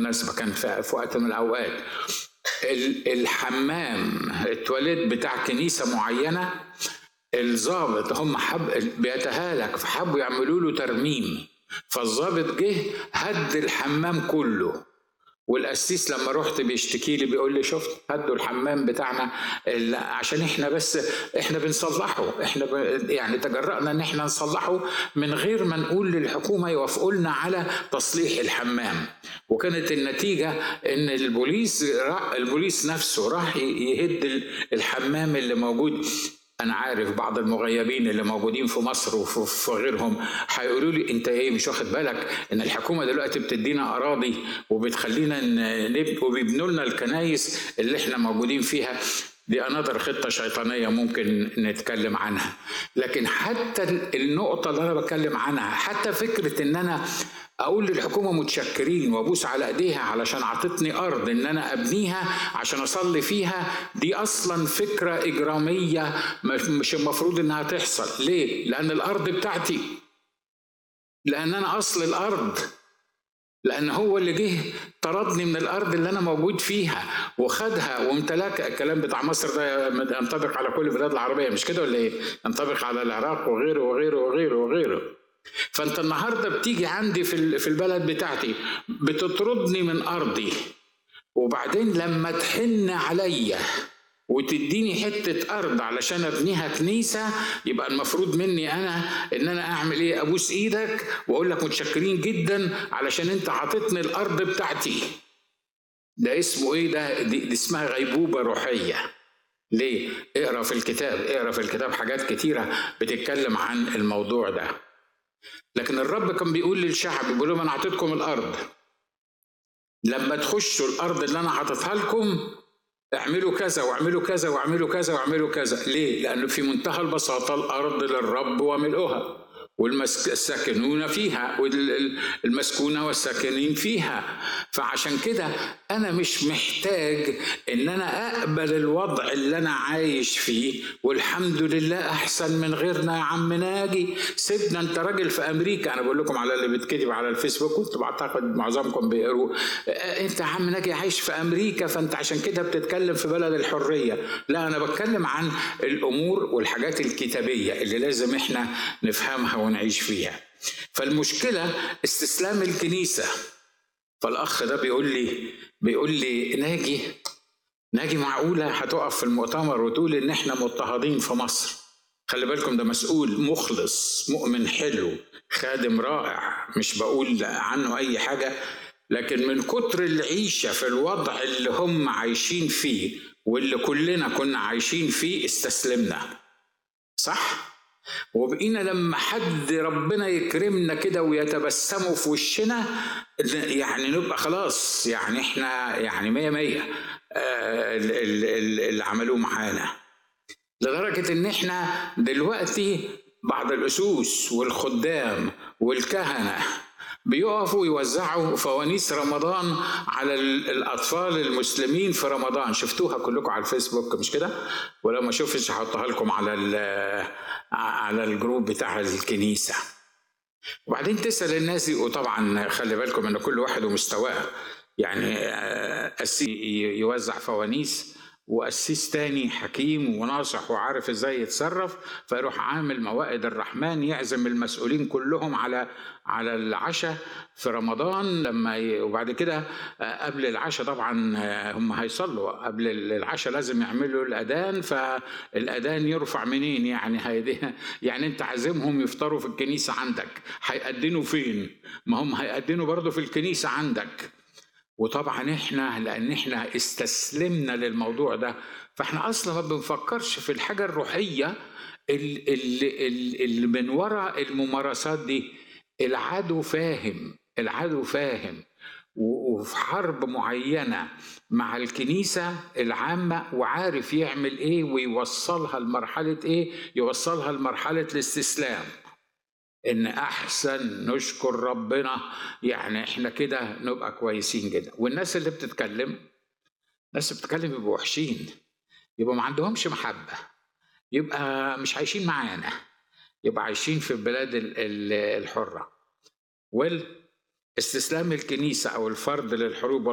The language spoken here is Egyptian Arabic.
بالمناسبة كان في في وقت من الأوقات ال- الحمام التواليت بتاع كنيسة معينة الضابط هم حب بيتهالك فحبوا يعملوا له ترميم فالضابط جه هد الحمام كله والقسيس لما رحت بيشتكي لي بيقول لي شفت هدوا الحمام بتاعنا ال- عشان احنا بس احنا بنصلحه احنا ب... يعني تجرأنا ان احنا نصلحه من غير ما نقول للحكومه يوافقوا لنا على تصليح الحمام وكانت النتيجه ان البوليس را... البوليس نفسه راح ي- يهد ال- الحمام اللي موجود انا عارف بعض المغيبين اللي موجودين في مصر وفي في غيرهم هيقولوا لي انت ايه مش واخد بالك ان الحكومه دلوقتي بتدينا اراضي وبتخلينا ن- نب- وبيبنوا لنا الكنايس اللي احنا موجودين فيها دي انظر خطه شيطانيه ممكن نتكلم عنها لكن حتى ال- النقطه اللي انا بتكلم عنها حتى فكره ان انا اقول للحكومه متشكرين وابوس على ايديها علشان عطتني ارض ان انا ابنيها عشان اصلي فيها دي اصلا فكره اجراميه مش مش المفروض انها تحصل ليه لان الارض بتاعتي لان انا اصل الارض لان هو اللي جه طردني من الارض اللي انا موجود فيها وخدها وامتلكها الكلام بتاع مصر ده ينطبق على كل البلاد العربيه مش كده ولا ايه ينطبق على العراق وغيره وغيره وغيره وغيره فانت النهارده بتيجي عندي في ال- في البلد بتاعتي بتطردني من ارضي وبعدين لما تحن عليا وتديني حتة أرض علشان أبنيها كنيسة يبقى المفروض مني أنا إن أنا أعمل إيه؟ أبوس إيدك وأقول لك متشكرين جدا علشان أنت عطتني الأرض بتاعتي. ده اسمه إيه ده؟ دي, دي اسمها غيبوبة روحية. ليه؟ اقرا في الكتاب، اقرا في الكتاب حاجات كتيرة بتتكلم عن الموضوع ده. لكن الرب كان بيقول للشعب بيقول لهم أنا أعطيتكم الأرض. لما تخشوا الأرض اللي أنا حاططها لكم اعملوا كذا واعملوا كذا واعملوا كذا واعملوا كذا ليه لانه في منتهى البساطه الارض للرب وملؤها والساكنون فيها والمسكونه والساكنين فيها فعشان كده انا مش محتاج ان انا اقبل الوضع اللي انا عايش فيه والحمد لله احسن من غيرنا يا عم ناجي سيبنا انت راجل في امريكا انا بقول لكم على اللي بيتكتب على الفيسبوك كنت بعتقد معظمكم بيقروه آه، انت يا عم ناجي عايش في امريكا فانت عشان كده بتتكلم في بلد الحريه لا انا بتكلم عن الامور والحاجات الكتابيه اللي لازم احنا نفهمها ونعيش فيها فالمشكله استسلام الكنيسه فالاخ ده بيقول لي بيقول لي ناجي ناجي معقوله هتقف في المؤتمر وتقول ان احنا مضطهدين في مصر خلي بالكم ده مسؤول مخلص مؤمن حلو خادم رائع مش بقول عنه اي حاجه لكن من كتر العيشه في الوضع اللي هم عايشين فيه واللي كلنا كنا عايشين فيه استسلمنا صح وبقينا لما حد ربنا يكرمنا كده ويتبسموا في وشنا يعني نبقى خلاص يعني احنا يعني مية مية آه، ال- ال- ال- اللي عملوه معانا لدرجة إن إحنا دلوقتي بعض الأسوس والخدام والكهنة بيقفوا يوزعوا فوانيس رمضان على ال- الأطفال المسلمين في رمضان شفتوها كلكم على الفيسبوك مش كده؟ ولو ما شفتش هحطها لكم على ال- على الجروب بتاع الكنيسة وبعدين تسأل الناس دي وطبعا خلي بالكم ان كل واحد ومستواه يعني آه، قسيس ي- يوزع فوانيس وقسيس تاني حكيم وناصح وعارف ازاي يتصرف فيروح عامل موائد الرحمن يعزم المسؤولين كلهم على على العشاء في رمضان لما ي... وبعد كده آه، قبل العشاء طبعا آه، هم هيصلوا قبل العشاء لازم يعملوا الاذان فالاذان يرفع منين يعني هيدي يعني انت عازمهم يفطروا في الكنيسه عندك هيأذنوا فين ما هم هيأذنوا برضه في الكنيسه عندك وطبعا احنا لان احنا استسلمنا للموضوع ده فاحنا اصلا ما بنفكرش في الحاجه الروحيه اللي, اللي, اللي من وراء الممارسات دي العدو فاهم العدو فاهم و- وفي حرب معينه مع الكنيسه العامه وعارف يعمل ايه ويوصلها لمرحله ايه يوصلها لمرحله الاستسلام ان احسن نشكر ربنا يعني احنا كده نبقى كويسين جدا والناس اللي بتتكلم ناس بتتكلم يبقوا وحشين يبقوا ما عندهمش محبه يبقى مش عايشين معانا يبقى عايشين في البلاد ال- ال- الحره وال استسلام الكنيسة أو الفرد للحروب